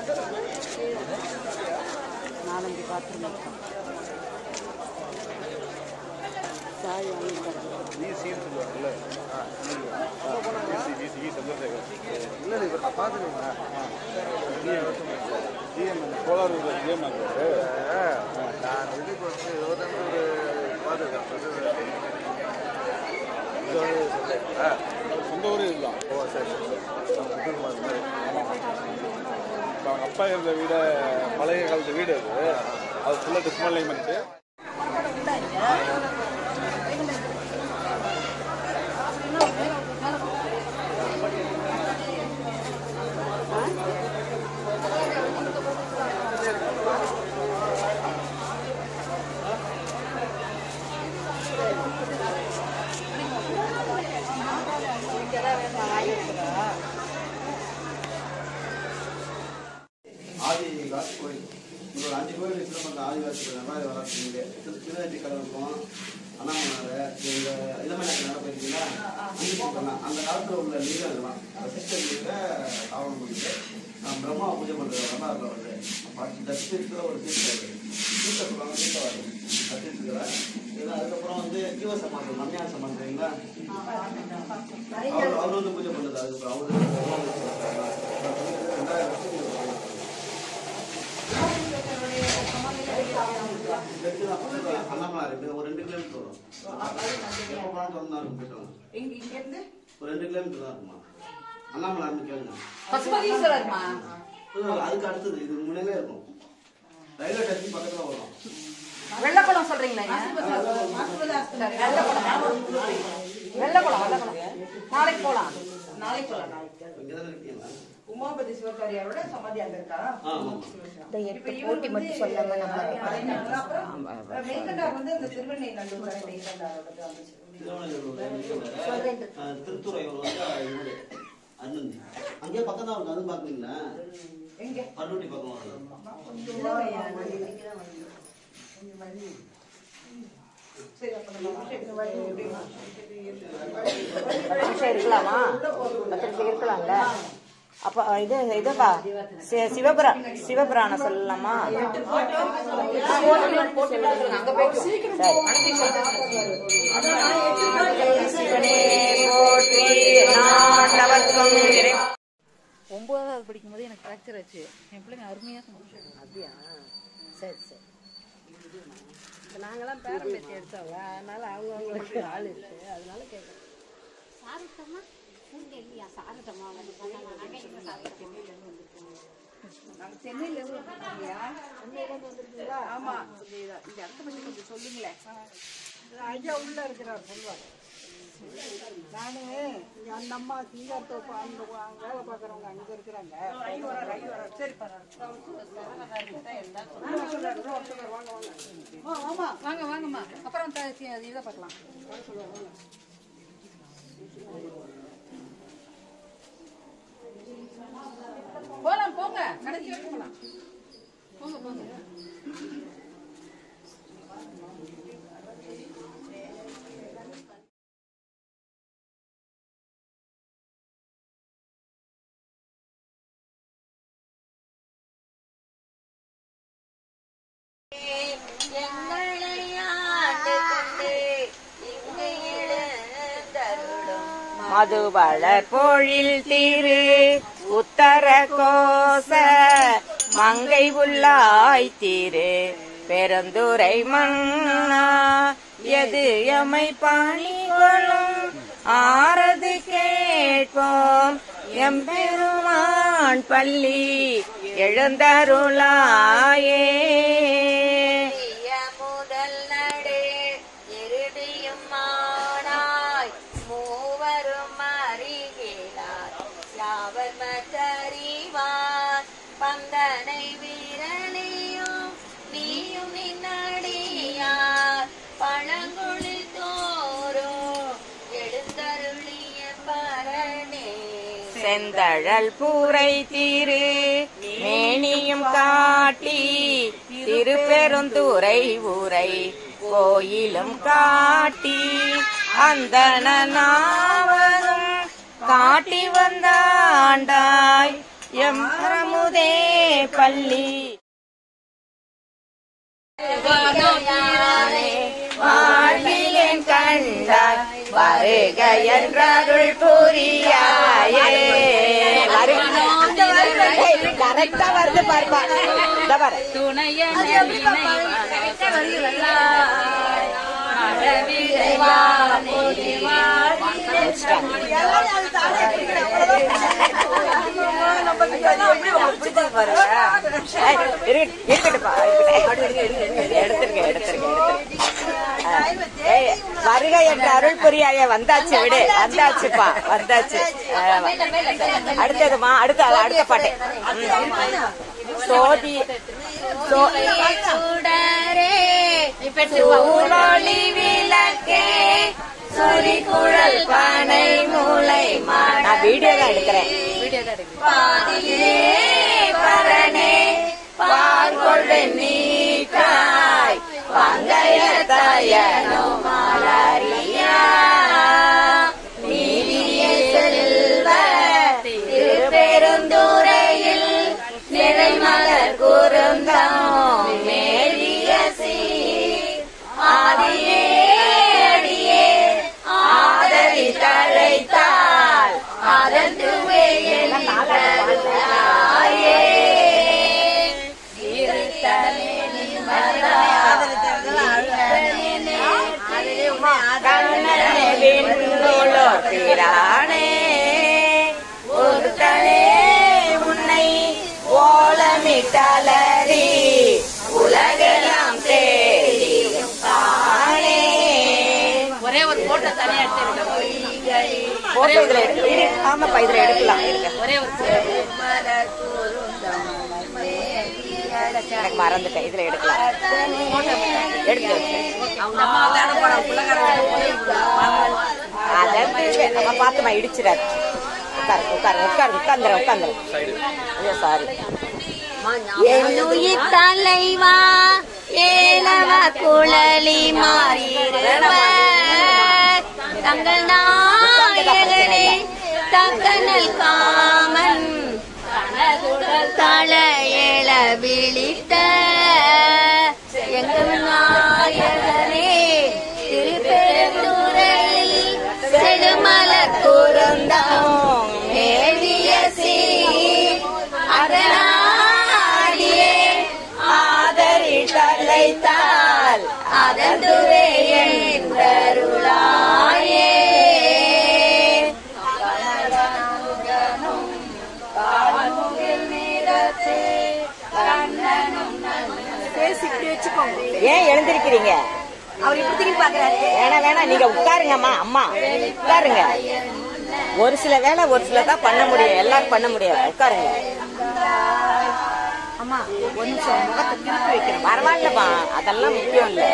நாலஞ்சு பாத்திரம் இருக்கும் சாய் வாங்கி தரேன் ஈசின்னு சொல்லுவாங்கல்ல ஈசி ஈசி ஈ சந்திரசேகர் இல்லை இவர் பார்த்துருக்கீங்களா ஜிஎம் கோலார் ஜிஎம் நான் இதுக்கு வந்து ஒரு ஒரு பார்த்துருக்கேன் சொந்த ஊர் இதுதான் ஓ சரி சரி இப்போ அவங்க அப்பா இருந்த வீட பழைய காலத்து வீடு அது அது ஃபுல்லாக டிஸ்மலைன் பண்ணிட்டு ஆதிவாசி கோயில் இங்க ஒரு அஞ்சு கோயில் வச்சு நம்ம அந்த ஆதிவாசி கோயில் நல்லா வளர்த்துங்க திருநெல்வேலி கடல் இருக்கும் அண்ணாமலை இந்த இளமலை கடை போயிருக்கீங்களா அங்கே போகலாம் அந்த காலத்தில் உள்ள லிங்கம் இதெல்லாம் சிஸ்டர் லிங்க ஆவணம் பண்ணிட்டு பிரம்மா பூஜை பண்ணுறது வரலாறுல வருது பாக்கி தட்டு இருக்கிற ஒரு தீர்த்தம் தீர்த்த சொல்லுவாங்க தீர்த்தம் வருது தட்டு இருக்கிற இது அதுக்கப்புறம் வந்து ஜீவ சமாதம் மண்ணியான சமாதம் தெரியுங்களா அவர் அவர் வந்து பூஜை பண்ணுறது அதுக்கப்புறம் அவரு ரெண்டாயிரம் வருஷத்துக்கு அண்ணாமலை இருக்கு ஒரு ரெண்டு கிலோமீட்டர் வரும் எப்போ போனாலும் திறந்து தான் இருக்கும் போயிட்டு வாங்க. ஒரு ரெண்டு கிலோமீட்டர் தான் இருக்குமா அண்ணாமலை இருந்து கேளுங்க பசுபதீஸ்வரர்மா இல்ல, அதுக்கு அடுத்தது இது முன்னாலே இருக்கும் ரயில்வே ஸ்டேஷன் பக்கத்துல வரும் வெள்ளக்குளம் சொல்றீங்களா வெள்ளக்குளம் வெள்ளக்குளம் நாளைக்கு போலாம் நாளைக்கு போலாம் இங்கே தானே இருக்கீங்களா உமாபதி சிவகாரியாரோட சமாதி அங்க இருக்கா ஆமா இப்ப இவர் வந்து கலைஞர் அப்புறம் வெங்கடார் வந்து அந்த திருவண்ணை நல்லூர் வெங்கடாரோட அமைச்சர் திருவண்ணூர் திருத்துறையூர் வந்து இவரு அண்ணன் அங்கேயே பக்கம் தான் இருக்கும் அதுவும் பாக்குறீங்களா எங்க பண்ருட்டி பக்கம் வரும் சரி அப்ப நம்ம பத்து நிமிஷம் இருக்கலாமா பத்து நிமிஷம் இருக்கலாம்ல அப்ப இது இதுப்பா சி- சிவபுரா சிவபுராணம் சொல்லலாமா சரி. சிவனே போற்றி நாட்டவர்க்கும் இறை ஒன்பதாவது படிக்கும்போது எனக்கு ஃப்ராக்சர் ஆச்சு என் பிள்ளைங்க அருமையாக சொன்னாங்க அப்படியா சரி சரி இப்ப நாங்கெல்லாம் பேரம் பேத்தி எடுத்தவங்க அதனால அவங்க அவங்களுக்கு ஆள் இருக்கு அதனால கேட்குறேன் சாரட்டமா நீங்க இல்லையா சாரட்டமா வந்து போனாங்க நாங்க எங்க சாரட்டமா நாங்க சென்னையில இருந்து வந்திருக்கீங்களா சென்னையில இருந்து வந்திருக்கீங்களா ஆமா இந்த இந்த இடத்த பத்தி கொஞ்சம் சொல்லுங்களேன் ஐயா உள்ள இருக்கிறார் சொல்லுவாங்க நானு இங்க அந்த அம்மா சிங்கார் தோப்பு அந்த அங்க வேலை பார்க்குறவங்க அங்க இருக்கிறாங்க சரி ஆமா வாங்க வாங்கம்மா அப்புறம் த- சி- அது இதை பார்க்கலாம் போலாம் போங்க கடைசி வரைக்கும் போலாம் போங்க போங்க மதுவளர் பொழில் திரு உத்தர கோச மங்கை உள்ளாய் திரு பெருந்துரை மன்னா எது எமை பணிகளும் ஆறது கேட்போம் எம்பெருமான் பள்ளி எழுந்தருளாயே முதல் நடு இருடியும் மானாய் மூவரும் அறிகிறார் யாவர் மற்றறிவார் பந்தனை வீரனையும் நீயும் நின்னடியார் பழங்குழில் தோறும் எழுந்தருளிய பரணே செந்தழல் பூரை திரு மேனியும் காட்டி திருப்பெருந்துறை ஊரை கோயிலும் காட்டி அந்த நாவதும் காட்டி வந்தாண்டாய் எம் அமுதே பள்ளி வாழ்விலேன் கண்டாய் வருக என்றருள் புரியாயே கரெக்டா வருது பாருப்பா இந்த பாரு ஏய், இரு- இருக்கட்டுப்பா, இருக்கட்டும். எடுத்திருங்க, எடுத்திருங்க, எடுத்திருங்க. ஆ. ஏய், வருக என்ற அருள் புரியாய வந்தாச்சு விடு வந்தாச்சுப்பா வந்தாச்சு ஆ, அடுத்ததுமா அடுத்த அடுத்த பாட்டு ம். சோதி சோ- சூழொளி விளக்கே சுரிகுழல் பானை மூளை நான் வீடியோ தான் எடுக்கிறேன் பாதியே பரணே பார்கொள்ளு நீக்காய் பங்கைய தயனோ மலரியா நீதியே செல்வ திருப்பெருந்துறையில் நிறைமலர் குறுந்தம் மேலிய சீர் ஆதியே அடியே ஆதரி தழைத்தாள் அதன் துவையில் ஆயே இருத்தலே பிரானே ஒருத்தனே உன்னை ஓலமிட்டலரி உலகெல்லாம் தேடி தானே ஒரே ஒரு போட்டோ தனியா எடுத்து போட்டோ இதுல எடுக்க- இரு, ஆமாப்பா இதுல எடுக்கலாம் இருங்க. ஒரே ஒரு எனக்கு மறந்துட்டேன் இதுல எடுக்கலாம் எடுத்து அவங்க அம்மா தானே போறாங்க பிள்ளைக்காரங்க அதான் நம்ம பார்த்துமா இடிச்சிடாது உட்காரு உட்காரு உட்காரு உட்காந்துரு உட்காந்துரு ஐயோ சாரி என்னுயிர் தலைவா ஏலவ குழலி மாறிடுவர் தங்கள் நாயகனே தக்கனல் காமன் கனகுடல் தலையேள விழித்த எங்கள் நாயகனே திருப்பெருந்துறையில் செடுமலர் குறுந்தம் மேவிய சீர் அதனாடியே ஆதரி தழைத்தால் அதந்துவே என்றருளாயே ஏன் எழுந்திருக்கிறீங்க அவர் இப்படி திரும்பி பாக்குறாரு வேணா வேணா நீங்க உட்காருங்கம்மா அம்மா உட்காருங்க ஒரு சில வேலை ஒரு சில தான் பண்ண முடியும் எல்லாரும் பண்ண முடியாது உட்காருங்க அம்மா ஒரு நிமிஷம் முகத்தை திருப்பி வைக்கணும் பரவாயில்லம்மா அதெல்லாம் முக்கியம் இல்ல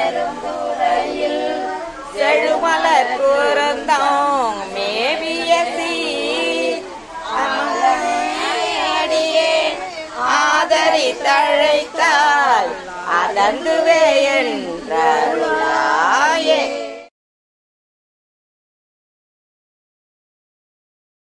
செழுமலர் குறந்தோம் மேவிய சீர் அடியே ஆதரி தழைத்தால் அதந்துவே என்றருளாயே